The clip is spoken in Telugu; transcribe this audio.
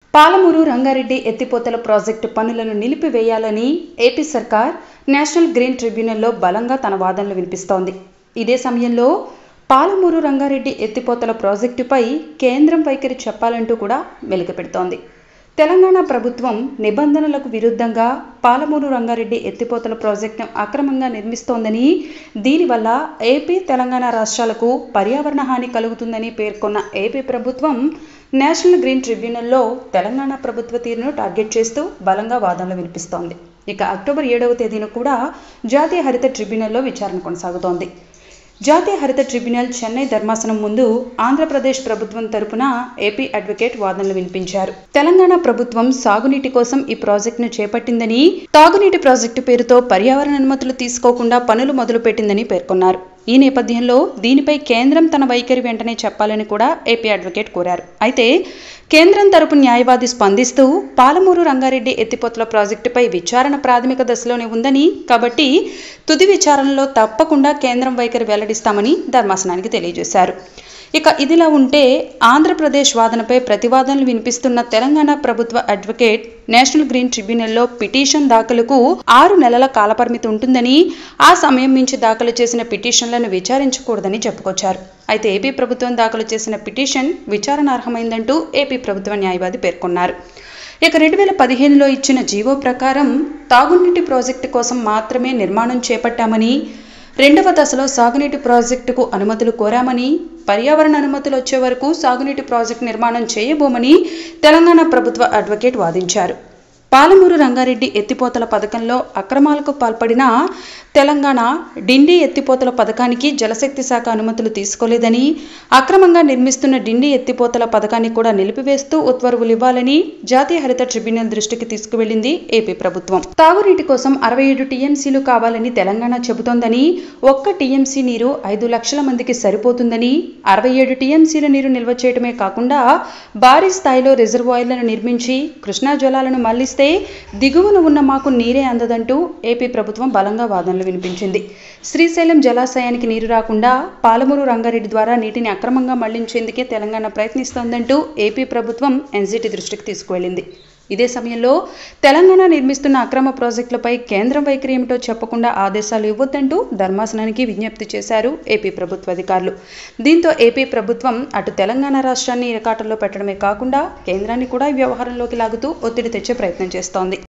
పాలమూరు రంగారెడ్డి ఎత్తిపోతల ప్రాజెక్టు పనులను నిలిపివేయాలని ఏపీ సర్కార్ నేషనల్ గ్రీన్ ట్రిబ్యునల్లో బలంగా తన వాదనలు వినిపిస్తోంది ఇదే సమయంలో పాలమూరు రంగారెడ్డి ఎత్తిపోతల ప్రాజెక్టుపై కేంద్రం వైఖరి చెప్పాలంటూ కూడా వెలుగుపెడుతోంది తెలంగాణ ప్రభుత్వం నిబంధనలకు విరుద్ధంగా పాలమూరు రంగారెడ్డి ఎత్తిపోతల ప్రాజెక్టును అక్రమంగా నిర్మిస్తోందని దీనివల్ల ఏపీ తెలంగాణ రాష్ట్రాలకు పర్యావరణ హాని కలుగుతుందని పేర్కొన్న ఏపీ ప్రభుత్వం నేషనల్ గ్రీన్ ట్రిబ్యునల్లో తెలంగాణ ప్రభుత్వ తీరును టార్గెట్ చేస్తూ బలంగా వాదనలు వినిపిస్తోంది ఇక అక్టోబర్ ఏడవ తేదీన కూడా జాతీయ హరిత ట్రిబ్యునల్లో విచారణ కొనసాగుతోంది జాతీయ హరిత ట్రిబ్యునల్ చెన్నై ధర్మాసనం ముందు ఆంధ్రప్రదేశ్ ప్రభుత్వం తరపున ఏపీ అడ్వకేట్ వాదనలు వినిపించారు తెలంగాణ ప్రభుత్వం సాగునీటి కోసం ఈ ప్రాజెక్టును చేపట్టిందని తాగునీటి ప్రాజెక్టు పేరుతో పర్యావరణ అనుమతులు తీసుకోకుండా పనులు మొదలుపెట్టిందని పేర్కొన్నారు ఈ నేపథ్యంలో దీనిపై కేంద్రం తన వైఖరి వెంటనే చెప్పాలని కూడా ఏపీ అడ్వకేట్ కోరారు అయితే కేంద్రం తరపు న్యాయవాది స్పందిస్తూ పాలమూరు రంగారెడ్డి ఎత్తిపోతల ప్రాజెక్టుపై విచారణ ప్రాథమిక దశలోనే ఉందని కాబట్టి తుది విచారణలో తప్పకుండా కేంద్రం వైఖరి వెల్లడిస్తామని ధర్మాసనానికి తెలియజేశారు ఇక ఇదిలా ఉంటే ఆంధ్రప్రదేశ్ వాదనపై ప్రతివాదనలు వినిపిస్తున్న తెలంగాణ ప్రభుత్వ అడ్వకేట్ నేషనల్ గ్రీన్ ట్రిబ్యునల్లో పిటిషన్ దాఖలుకు ఆరు నెలల కాలపరిమితి ఉంటుందని ఆ సమయం మించి దాఖలు చేసిన పిటిషన్లను విచారించకూడదని చెప్పుకొచ్చారు అయితే ఏపీ ప్రభుత్వం దాఖలు చేసిన పిటిషన్ విచారణార్హమైందంటూ ఏపీ ప్రభుత్వ న్యాయవాది పేర్కొన్నారు ఇక రెండు వేల పదిహేనులో ఇచ్చిన జీవో ప్రకారం తాగునీటి ప్రాజెక్టు కోసం మాత్రమే నిర్మాణం చేపట్టామని రెండవ దశలో సాగునీటి ప్రాజెక్టుకు అనుమతులు కోరామని పర్యావరణ అనుమతులు వచ్చే వరకు సాగునీటి ప్రాజెక్టు నిర్మాణం చేయబోమని తెలంగాణ ప్రభుత్వ అడ్వకేట్ వాదించారు పాలమూరు రంగారెడ్డి ఎత్తిపోతల పథకంలో అక్రమాలకు పాల్పడిన తెలంగాణ డిండి ఎత్తిపోతల పథకానికి జలశక్తి శాఖ అనుమతులు తీసుకోలేదని అక్రమంగా నిర్మిస్తున్న డిండి ఎత్తిపోతల పథకాన్ని కూడా నిలిపివేస్తూ ఉత్తర్వులు ఇవ్వాలని జాతీయ హరిత ట్రిబ్యునల్ దృష్టికి తీసుకువెళ్లింది ఏపీ ప్రభుత్వం తాగునీటి కోసం అరవై ఏడు టీఎంసీలు కావాలని తెలంగాణ చెబుతోందని ఒక్క టీఎంసీ నీరు ఐదు లక్షల మందికి సరిపోతుందని అరవై ఏడు టీఎంసీల నీరు నిల్వ చేయడమే కాకుండా భారీ స్థాయిలో రిజర్వాయర్లను నిర్మించి కృష్ణా జలాలను మళ్లిస్తే దిగువన ఉన్న మాకు నీరే అందదంటూ ఏపీ ప్రభుత్వం బలంగా వాదనలు వినిపించింది శ్రీశైలం జలాశయానికి నీరు రాకుండా పాలమూరు రంగారెడ్డి ద్వారా నీటిని అక్రమంగా మళ్లించేందుకే తెలంగాణ ప్రయత్నిస్తోందంటూ ఏపీ ప్రభుత్వం ఎన్జిటి దృష్టికి తీసుకువెళ్లింది ఇదే సమయంలో తెలంగాణ నిర్మిస్తున్న అక్రమ ప్రాజెక్టులపై కేంద్రం వైఖరి ఏమిటో చెప్పకుండా ఆదేశాలు ఇవ్వొద్దంటూ ధర్మాసనానికి విజ్ఞప్తి చేశారు ఏపీ ప్రభుత్వ అధికారులు దీంతో ఏపీ ప్రభుత్వం అటు తెలంగాణ రాష్ట్రాన్ని ఇరకాటంలో పెట్టడమే కాకుండా కేంద్రాన్ని కూడా ఈ వ్యవహారంలోకి లాగుతూ ఒత్తిడి తెచ్చే ప్రయత్నం చేస్తోంది